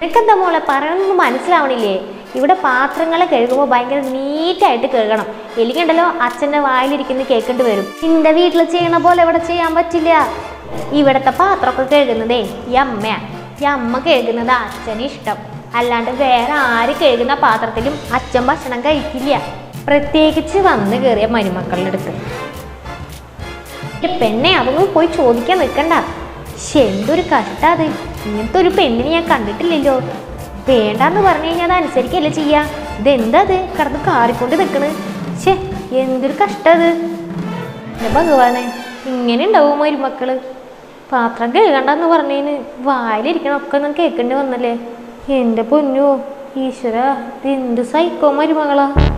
എനിക്കെന്താ മോളെ പറയണമെന്ന് മനസ്സിലാവണില്ലേ ഇവിടെ പാത്രങ്ങളെ കഴുകുമ്പോൾ ഭയങ്കര നീറ്റായിട്ട് കഴുകണം എലിക്കുണ്ടല്ലോ അച്ഛൻ്റെ വായിലിരിക്കുന്ന കേൾക്കേണ്ടി വരും നിന്റെ വീട്ടിൽ ചെയ്യണ പോലെ ഇവിടെ ചെയ്യാൻ പറ്റില്ല ഇവിടുത്തെ പാത്രമൊക്കെ കഴുകുന്നതേ ഈ അമ്മയാ ഈ അമ്മ കഴുകുന്നത് അച്ഛന് ഇഷ്ടം അല്ലാണ്ട് വേറെ ആര് കഴുകുന്ന പാത്രത്തിലും അച്ഛൻ ഭക്ഷണം കഴിക്കില്ല പ്രത്യേകിച്ച് വന്ന് കയറിയ മരുമക്കളുടെ അടുത്ത് ഒരു പെണ്ണെ അതൊന്നും പോയി ചോദിക്കാൻ നിൽക്കണ്ട ശ്ശെ, എന്തൊരു കഷ്ടാ അത് ഇങ്ങനത്തെ ഒരു പെണ്ണിനെ ഞാൻ കണ്ടിട്ടില്ലല്ലോ വേണ്ടാന്ന് പറഞ്ഞു കഴിഞ്ഞാൽ അത് അനുസരിക്കല്ലേ ചെയ്യാ ഇതെന്താ അത് കിടന്ന് കാറിക്കൊണ്ട് നിൽക്കണ് ഷേ എന്തൊരു കഷ്ടാ അത് എൻ്റെ ഭഗവാനെ ഇങ്ങനെ ഉണ്ടാവും മരുമക്കള് പാത്രം കഴുകണ്ടെന്ന് പറഞ്ഞതിന് വായിലിരിക്കണൊക്കെ ഒന്നും കേൾക്കേണ്ടി വന്നല്ലേ എൻ്റെ പൊന്നോ ഈശ്വര ഇത് എന്ത് സൈക്കോ മരുമകളാ